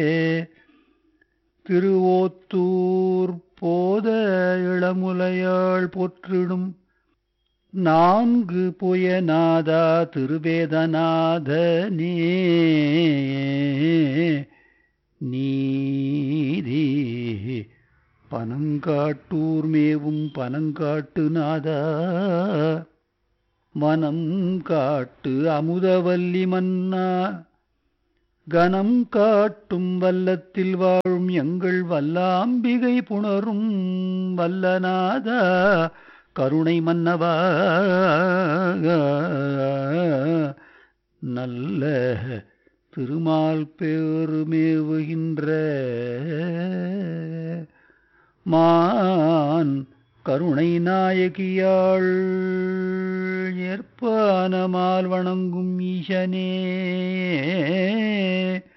திருவோத்தூர் போத இளமுலையாள் போற்றிடும் நான்கு புயநாதா திருவேதநாதனே நீதி பனங்காட்டூர் மேவும் பனங்காட்டு நாதா மனம் காட்டு அமுதவல்லி மன்னா கனம் காட்டும் வல்லத்தில் வாழும் எங்கள் வல்லாம்பிகை புணரும் வல்லநாதா கருணை மன்னவா நல்ல திருமால் பேருமேவுகின்ற மான் கருணை நாயகியாள் ஏற்பானமால் வணங்கும் ஈசனே